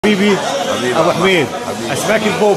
حبيبي حبيبي ابو أحمد. حميد حبيبي. اسماك البوب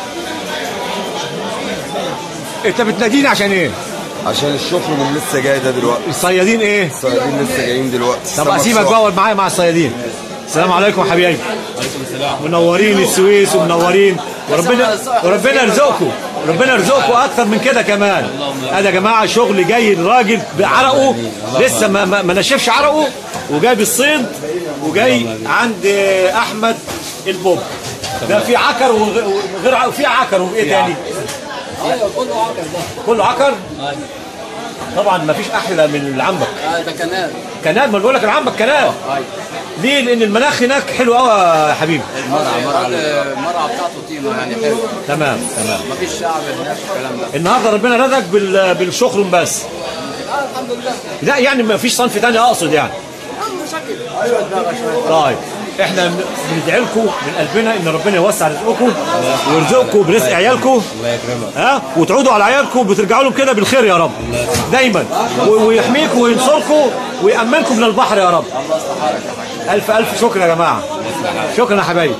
انت بتناديني عشان ايه؟ عشان الشكر من لسه جاي ده دلوقتي الصيادين ايه؟ الصيادين لسه جايين دلوقتي طب سمك اسيبك صح. بقى اقعد معايا مع الصيادين السلام عليكم حبايبي عليكم السلام منورين السويس ومنورين وربنا وربنا يرزقكم ربنا يرزقكم اكتر من كده كمان هذا يا جماعه شغل جاي الراجل بعرقه لسه ما, ما, ما نشفش عرقه وجاي بالصيد وجاي عند احمد البوب ده في عكر وغ- وغير ع- في عكر وايه تاني؟ ايوه كله عكر ده كله عكر طبعا ما فيش احلى من العنبك آه، ده كنال كنال ما بقول لك العنبك كنال ايوه ليه؟ لان المناخ هناك حلو قوي يا حبيبي المرعى مرعى المرعى بتاعته طينه يعني حلو تمام تمام مفيش شعب هناك الكلام ده النهارده ربنا رزقك بال- بالشخرم بس اه الحمد لله لا يعني ما فيش صنف تاني اقصد يعني مشاكل ايوه دماغها شويه طيب احنا بن- بندعي لكم من قلبنا ان ربنا يوسع رزقكم ويرزقكم برزق عيالكم الله يكرمك ها وتعودوا على عيالكم بترجعوا لهم كده بالخير يا رب دايما و- ويحميكم وينصركم ويأمنكم من البحر يا رب الف الف شكر يا جماعه شكرا يا حبايبي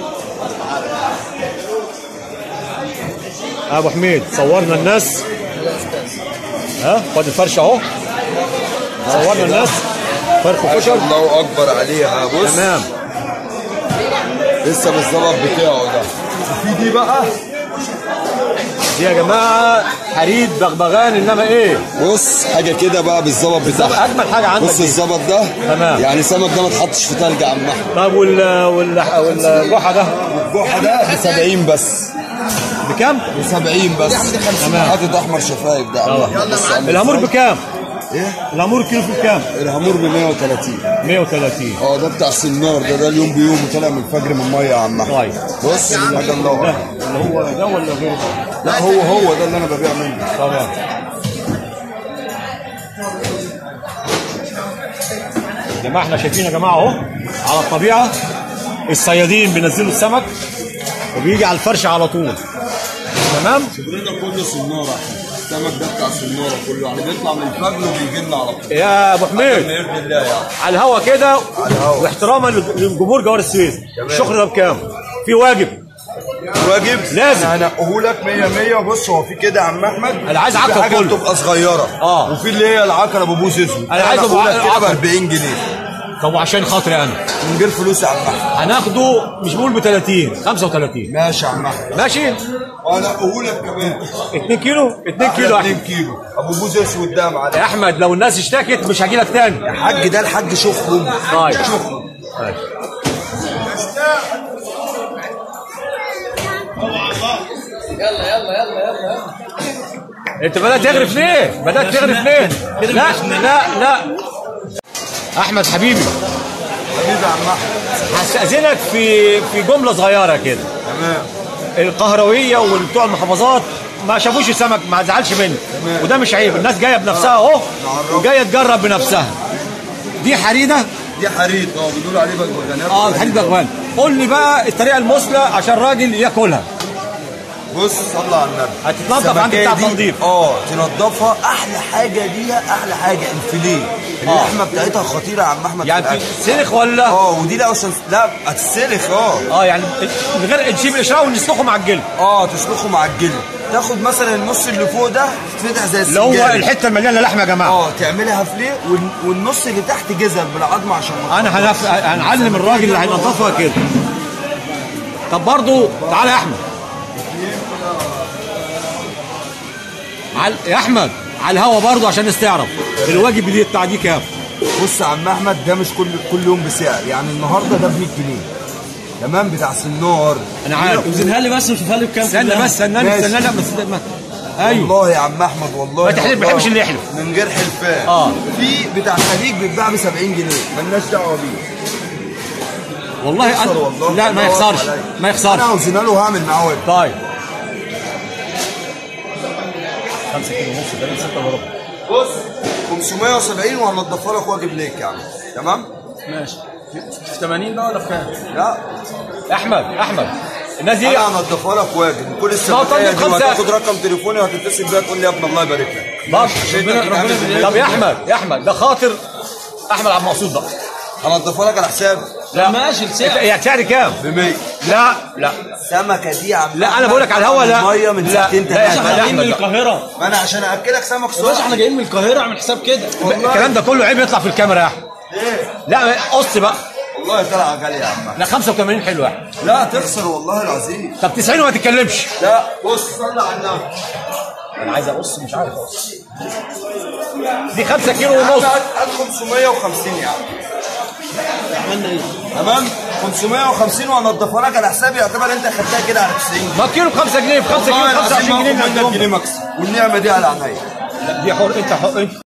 ابو حميد صورنا الناس ها خد الفرشه اهو صورنا الناس فرخ ما وكشر شاء الله اكبر عليها بص تمام لسه بالظبط بتاعه ده في دي بقى دي يا جماعه حريد بغبغان انما ايه بص حاجه كده بقى بالظبط بتاعها اجمل حاجه عندك بص دي. الظبط ده تمام. يعني سمك ده ما اتحطش في تلج يا عم احمد طب وال وال والجحا ده الجحا ده ب 70 بس بكام؟ ب 70 بس تمام. حاطط احمر شفايف ده يا عم أحمد. بص عامل الهامور إزاي. بكام؟ ايه الهامور كيلو في بكام؟ الهامور ب 130 130 اه ده بتاع سنار ده ده اليوم بيوم وطالع من الفجر من الميه يا عم احمد طيب بص حاجه الله ده أكبر. اللي هو ده ولا غيره؟ لا هو هو ده اللي انا ببيع منه تمام يا جماعه احنا شايفين يا جماعه اهو على الطبيعه الصيادين بينزلوا السمك وبيجي على الفرش على طول تمام شغلنا كله سناره السمك ده بتاع سناره كله يعني بيطلع من الفجر وبيجي لنا على طول يا ابو حميد باذن الله يعني على الهوا كده الهوا. واحتراما لجمهور جوار السويس الشكر ده بكام؟ في واجب واجب لازم. انا هنقيه لك 100 100 بص هو في كده يا عم احمد أنا عايز في عكر حاجه كله. بتبقى صغيره آه. وفي اللي هي العكره ببوس اسود أنا عايز أبو هنقيه لك كده ب عكر. 40 جنيه طب وعشان خاطري انا من غير فلوس يا عم احمد هناخده مش بقول ب 30 35 ماشي يا عم احمد ماشي وهنقيه لك كمان 2 كيلو 2 كيلو 2 احمد كيلو ابو بوز اسود ده يا معلم يا احمد لو الناس اشتكت مش هجي لك تاني الحاج ده الحاج شخرم طيب شخرم طيب. يلا يلا يلا يلا يلا انت بدات تغرف ليه؟ بدات تغرف ليه؟ لا لا لا احمد حبيبي حبيبي يا عم احمد هستاذنك في في جمله صغيره كده تمام القهرويه وبتوع المحافظات ما شافوش السمك ما تزعلش مني تمام. وده مش عيب الناس جايه بنفسها اهو نعرفك. وجايه تجرب بنفسها دي حريده دي حريد اه بيقولوا عليه بغبغانات اه الحريد بغوان قول لي بقى الطريقه المثلى عشان الراجل ياكلها بص صلى على النبي هتتنضف عند السمكية بتاع دي- التنظيف. اه تنضفها احلى حاجه ليها احلى حاجه الفيليه اللحمه بتاعتها خطيره يا عم احمد يعني في الأكل. سلخ ولا اه ودي لا عشان لا هتتسلخ اه اه يعني من غير نشيل القشره ونسلخه مع الجلد اه تسلخه مع الجلد تاخد مثلا النص اللي فوق ده تفتح زي اللي هو السنجاري الحته المليانه لحمه يا جماعه اه تعملها فليه وال- والنص اللي تحت جزل بالعظم عشان ما انا هنف... هنعلم الراجل اللي هينضفها كده طب برضو تعالى يا احمد عل... يا احمد على الهوا برضو عشان الناس تعرف الواجب دي بتاع دي كام بص يا عم احمد ده مش كل كل يوم بسعر يعني النهارده ده ب 100 جنيه تمام بتاع سنار انا عارف وزنها لي بس وشوفها لي بكام استنى بس استنى ماشي. استنى لا بس ما... ايوه والله يا عم احمد والله ما تحلف- ما والله. بحبش اللي يحلف. من غير حلفان آه. في بتاع خليج بيتباع ب 70 جنيه مالناش دعوه بيه والله يخسر أنا... والله لا ما الله يخسرش أكبر عليك. ما يخسرش انا هوزنها له وهعمل معاه واجب طيب 5 كيلو ونص تقريبا 6 الا ربع بص 570 وهنضفها لك واجب ليك يا عم تمام ماشي في 80 بقى ولا في كام؟ لا احمد احمد الناس دي انا هنضفها لك واجب كل ما السباقيه طب دي خمسة. وهتاخد رقم تليفوني وهتتصل بيا تقول لي يا ابن الله يبارك لك بص ربنا- ربنا طب يا احمد يا احمد ده خاطر احمد عبد المقصود بقى هنضفها لك على حساب لا ماشي انت- السعر هي سعر كام؟ ب 100 لا لا السمكه دي يا عم لا انا بقول لك على الهوا لا الميه من لا ساعتين لا احنا لا جايين من أحمد، لا. القاهره ما انا عشان اكلك سمك يا باشا احنا صح جايين من القاهره اعمل حساب كده الكلام ده كله عيب يطلع في الكاميرا يا احمد ايه لا قص بقى والله طلع غالي يا عم لا 85 حلو يا احمد لا تخسر والله العظيم طب 90 وما تتكلمش لا بص صلي على النبي انا عايز اقص مش عارف اقص دي 5 كيلو ونص هات هات 550 يا عم عملنا ايه؟ تمام 550 وانضفها لك على حسابي يعتبر انت خدتها كده على 90 ما كيلو ب 5 جنيه ب 5 كيلو والله ب 25 العظيم جنيه باخد منك نعملهم. جنيه مكسب والنعمه دي على عينيا دي حر انت حر انت